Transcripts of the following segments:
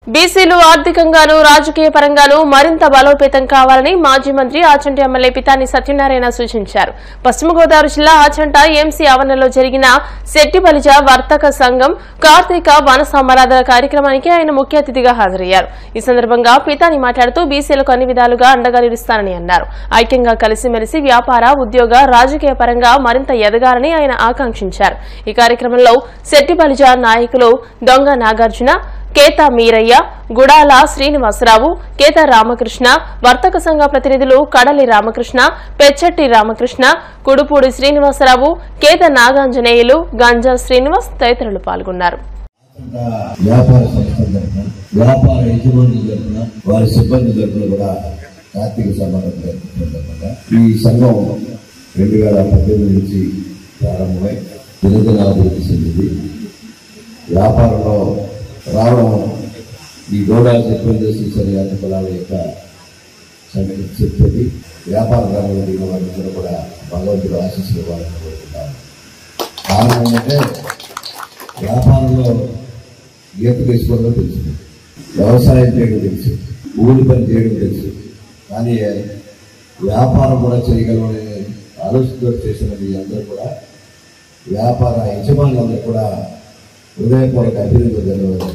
బీసీలు ఆర్థికంగానూ రాజకీయ పరంగానూ మరింత బలోపేతం కావాలని మాజీ మంత్రి ఆచంట ఎమ్మెల్యే పితాని సత్యనారాయణ సూచించారు పశ్చిమ గోదావరి జిల్లా ఆచంట ఎంసీ ఆవరణలో జరిగిన శెట్టిబలిజ వర్తక సంఘం కార్తీక వన సమరాధన కార్యక్రమానికి ఆయన ముఖ్య అతిథిగా హాజరయ్యారు ఈ సందర్భంగా పితాని మాట్లాడుతూ బీసీలకు అన్ని విధాలుగా అండగా నిలుస్తానని అన్నారు ఐక్యంగా కలిసిమెలిసి వ్యాపార ఉద్యోగ రాజకీయ పరంగా మరింత ఎదగాలని ఆయన ఆకాంక్షించారు ఈ కార్యక్రమంలో శెట్టిబలిజ నాయకులు దొంగ నాగార్జున కేత మీరయ్య గుడాల శ్రీనివాసరావు కేత రామకృష్ణ వర్తక సంఘ ప్రతినిధులు కడలి రామకృష్ణ పెచ్చట్టి రామకృష్ణ కుడుపూడి శ్రీనివాసరావు కేత నాగాంజనేయులు గంజా శ్రీనివాస్ తదితరులు పాల్గొన్నారు వ్యాపార సంస్థల తరఫున వ్యాపార యజమానుల తరఫున వారి సిబ్బంది తరఫున కూడా కార్తీక సమారం జరుపుకుంటున్నమాట ఈ సంఘం రెండు వేల పద్దెనిమిది నుంచి ప్రారంభమై దినదిన అభివృద్ధి చెందింది వ్యాపారంలో రావడం ఈ గోడా సిబ్బంది శ్రీశైల యాత్ర కులాల యొక్క సంగతి చెప్పేది వ్యాపార రంగంలో దిగిన వారందరూ కూడా భగవంతుడు ఆశీస్సులు వాళ్ళని కోరుకుంటారు కారణం ఏంటంటే వ్యాపారంలో ఈత వేసుకోవడం తెలుసు వ్యవసాయం చేయడం తెలుసు ఊరి పని చేయడం తెలుసు కానీ వ్యాపారం కూడా చేయగలమనే ఆలోచనతో చేసిన మీ అందరూ కూడా వ్యాపార యజమానులందరూ కూడా హృదయపూర్వక అభినందన జరగదు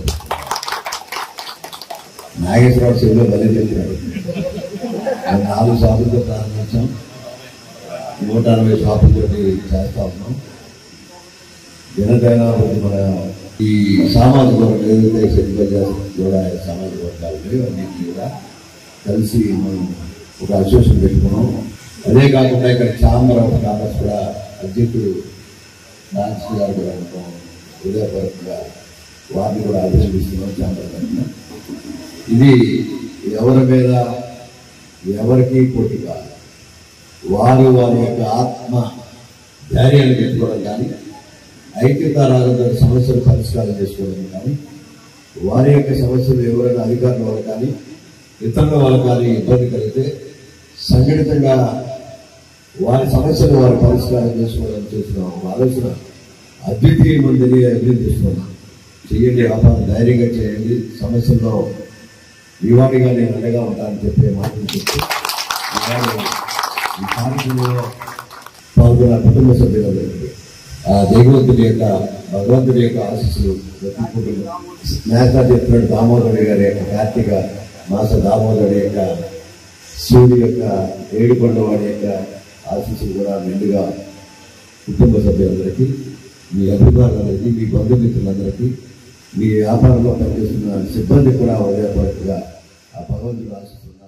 నాగేశ్వరరావు చెవిలో బలి చెప్పినాడు మేము నాలుగు షాపులతో ప్రారంభించాం నూట అరవై షాపులతో చేస్తా ఉన్నాం జనదైనా మన ఈ సామాజిక వర్గం ఏదైతే సెటిల్ చేస్తాం కూడా సామాజిక వర్గాలు ఉన్నాయో అన్నింటినీ కూడా కలిసి మనం ఒక అసోసియేషన్ పెట్టుకున్నాం అదే కాకుండా ఇక్కడ చాంబర్ ఆఫ్ కామర్స్ కూడా అధ్యక్షుడు ఫ్రాన్సిస్ గారు కూడా ఉన్నాం హృదయపూర్వకంగా వారిని కూడా అభినందిస్తున్నాం చాంబర్ తరఫున ఇది ఎవరి మీద ఎవరికి పోటీ కాదు వారు వారి యొక్క ఆత్మ ధైర్యాన్ని పెట్టుకోవడం కానీ ఐక్యత రాగల సమస్యలు పరిష్కారం చేసుకోవడం కానీ వారి యొక్క సమస్యలు ఎవరైనా అధికారుల వాళ్ళు కానీ ఇతరుల వాళ్ళు కానీ ఇబ్బంది కలిగితే సంఘటితంగా వారి సమస్యలు వారు పరిష్కారం చేసుకోవడం చేసిన ఒక ఆలోచన అద్వితీయమందని అభినందిస్తున్నాను చేయండి వ్యాపారం ధైర్యంగా చేయండి సమస్యల్లో ఇవాడిగా నేను అండగా ఉంటానని చెప్పే మాటలు చెప్తూ ఈనాడు ఈ కార్యక్రమంలో పాల్గొన్న కుటుంబ సభ్యులందరికీ ఆ దైవవంతుడి యొక్క భగవంతుడి యొక్క ఆశీస్సులు ప్రతి కుటుంబం మేతా చెప్పినట్టు దామోదరుడి గారి యొక్క కార్తీక మాస దామోదరుడి యొక్క శివుడి యొక్క ఏడుకొండ వాడి యొక్క ఆశీస్సులు కూడా మెండుగా కుటుంబ సభ్యులందరికీ మీ అభిమానులందరికీ మీ బంధుమిత్రులందరికీ మీ వ్యాపారంలో పనిచేస్తున్న సిబ్బంది కూడా హృదయపూర్వకంగా ఆ భగవంతుడు ఆశిస్తున్నారు